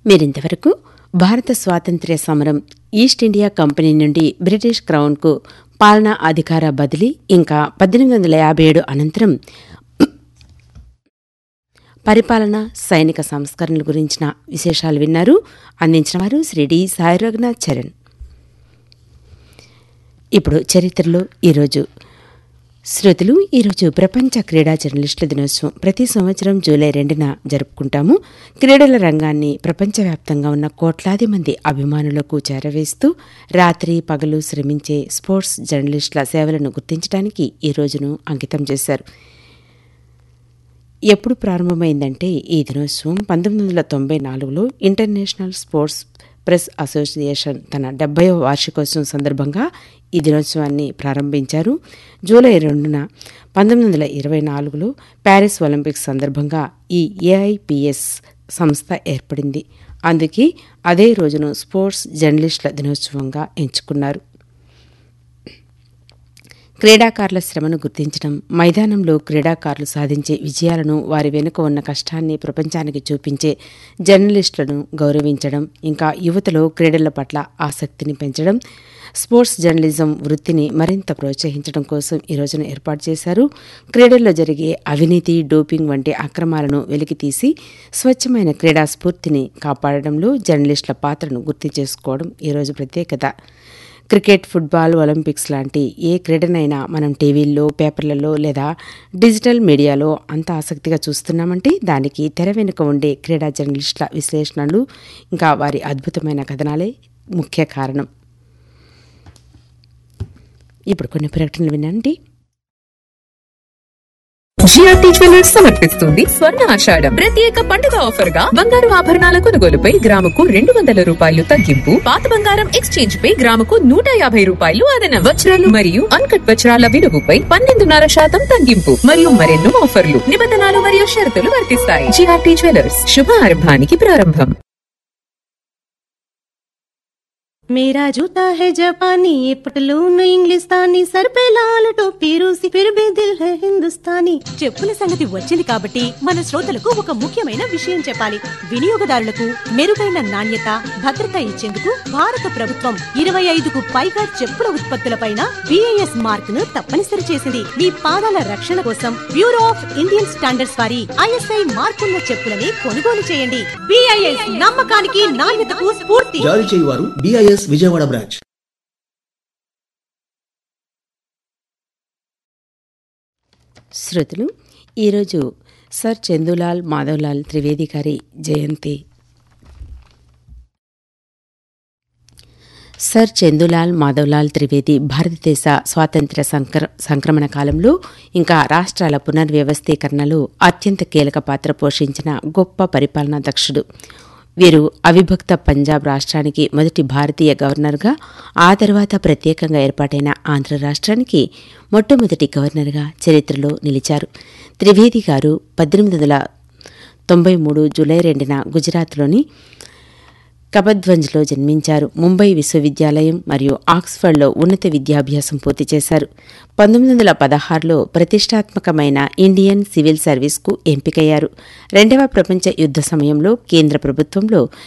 మీరింతవరకు భారత స్వాతంత్ర్య సమరం ఈస్ట్ ఇండియా కంపెనీ నుండి బ్రిటిష్ క్రౌన్కు పాలనా అధికార బదిలీ ఇంకా పద్దెనిమిది వందల యాభై ఏడు అనంతరం పరిపాలన సైనిక సంస్కరణల గురించిన విశేషాలు విన్నారు అందించిన వారు శ్రీ డి సాయి రఘునాథ్ చరణ్ ఇప్పుడు చరిత్రలో ఈరోజు శ్రోతలు ఈరోజు ప్రపంచ క్రీడా జర్నలిస్టుల దినోత్సవం ప్రతి సంవత్సరం జూలై రెండున జరుపుకుంటాము క్రీడల రంగాన్ని ప్రపంచవ్యాప్తంగా ఉన్న కోట్లాది మంది అభిమానులకు చేరవేస్తూ రాత్రి పగలు శ్రమించే స్పోర్ట్స్ జర్నలిస్టుల సేవలను గుర్తించడానికి ఈ రోజును అంకితం చేశారు ఎప్పుడు ప్రారంభమైందంటే ఈ దినోత్సవం పంతొమ్మిది వందల తొంభై నాలుగులో ఇంటర్నేషనల్ స్పోర్ట్స్ ప్రెస్ అసోసియేషన్ తన డెబ్బైవ వార్షికోత్సవం సందర్భంగా ఈ దినోత్సవాన్ని ప్రారంభించారు జూలై రెండున పంతొమ్మిది వందల ఇరవై నాలుగులో ప్యారిస్ ఒలింపిక్స్ సందర్భంగా ఈ ఏఐపిఎస్ సంస్థ ఏర్పడింది అందుకే అదే రోజును స్పోర్ట్స్ జర్నలిస్టుల దినోత్సవంగా ఎంచుకున్నారు క్రీడాకారుల శ్రమను గుర్తించడం మైదానంలో క్రీడాకారులు సాధించే విజయాలను వారి వెనుక ఉన్న కష్టాన్ని ప్రపంచానికి చూపించే జర్నలిస్టులను గౌరవించడం ఇంకా యువతలో క్రీడల పట్ల ఆసక్తిని పెంచడం స్పోర్ట్స్ జర్నలిజం వృత్తిని మరింత ప్రోత్సహించడం కోసం ఈ రోజున ఏర్పాటు చేశారు క్రీడల్లో జరిగే అవినీతి డోపింగ్ వంటి అక్రమాలను వెలికితీసి స్వచ్ఛమైన క్రీడా స్ఫూర్తిని కాపాడడంలో జర్నలిస్టుల పాత్రను గుర్తు చేసుకోవడం ఈరోజు ప్రత్యేకత క్రికెట్ ఫుట్బాల్ ఒలింపిక్స్ లాంటి ఏ క్రీడనైనా మనం టీవీల్లో పేపర్లలో లేదా డిజిటల్ మీడియాలో అంత ఆసక్తిగా చూస్తున్నామంటే దానికి తెర వెనుక ఉండే క్రీడా జర్నలిస్టుల విశ్లేషణలు ఇంకా వారి అద్భుతమైన కథనాలే ముఖ్య కారణం ఇప్పుడు కొన్ని ప్రకటనలు వినండి జిఆర్టీ జ్యువెలర్స్ సమర్పిస్తుంది స్వర్ణ ఆషాఢం ప్రత్యేక పండుగ ఆఫర్ గా బంగారు ఆభరణాల కొనుగోలుపై గ్రాముకు రెండు వందల రూపాయలు తగ్గింపు పాత బంగారం ఎక్స్చేంజ్ పై గ్రాముకు నూట యాభై రూపాయలు అదనం వజ్రాలు మరియు అన్కట్ వజ్రాల విలువపై పన్నెండున్నర శాతం తగ్గింపు మరియు మరెన్నో ఆఫర్లు నిబంధనలు మరియు షరతులు వర్తిస్తాయి జిఆర్టీ జ్యువెలర్స్ శుభారంభానికి ప్రారంభం मेरा जूता है जापानी ये पटलून इंग्लिस्तानी सर पे लाल टोपी रूसी फिर भी दिल है हिंदुस्तानी చెప్పుల సంగతి వచ్చింది కాబట్టి మన శ్రోతలకు ఒక ముఖ్యమైన విషయం చెప్పాలి వినియోగదారులకు మెరుగైన నాణ్యత భద్రత ఇచ్చేందుకు భారత ప్రభుత్వం ఇరవై ఐదుకు పైగా చెప్పుల ఉత్పత్తులపైన బిఐఎస్ మార్క్ ను తప్పనిసరి చేసింది మీ పాదాల రక్షణ కోసం బ్యూరో ఆఫ్ ఇండియన్ స్టాండర్డ్స్ వారి ఐఎస్ఐ మార్కున్న చెప్పులని కొనుగోలు చేయండి బిఐఎస్ నమ్మకానికి నాణ్యతకు స్ఫూర్తి జారీ చేయువారు బిఐఎస్ విజయవాడ బ్రాంచ్ శ్రోతలు ఈరోజు సర్ చందులాల్ మాధవ్లాల్ త్రివేది గారి జయంతి సర్ చందులాల్ మాధవ్లాల్ త్రివేది భారతదేశ స్వాతంత్ర్య సంక్ర సంక్రమణ కాలంలో ఇంకా రాష్ట్రాల పునర్వ్యవస్థీకరణలో అత్యంత కీలక పాత్ర పోషించిన గొప్ప పరిపాలనా దక్షుడు వీరు అవిభక్త పంజాబ్ రాష్ట్రానికి మొదటి భారతీయ గవర్నర్గా ఆ తర్వాత ప్రత్యేకంగా ఏర్పాటైన ఆంధ్ర రాష్ట్రానికి మొట్టమొదటి గవర్నర్గా చరిత్రలో నిలిచారు త్రివేది గారు పద్దెనిమిది వందల తొంభై మూడు జూలై రెండున గుజరాత్లోని కబద్వంజ్లో జన్మించారు ముంబై విశ్వవిద్యాలయం మరియు ఆక్స్ఫర్డ్లో ఉన్నత విద్యాభ్యాసం పూర్తి చేశారు పంతొమ్మిది వందల పదహారులో ప్రతిష్టాత్మకమైన ఇండియన్ సివిల్ సర్వీస్కు ఎంపికయ్యారు రెండవ ప్రపంచ యుద్ధ సమయంలో కేంద్ర ప్రభుత్వంలో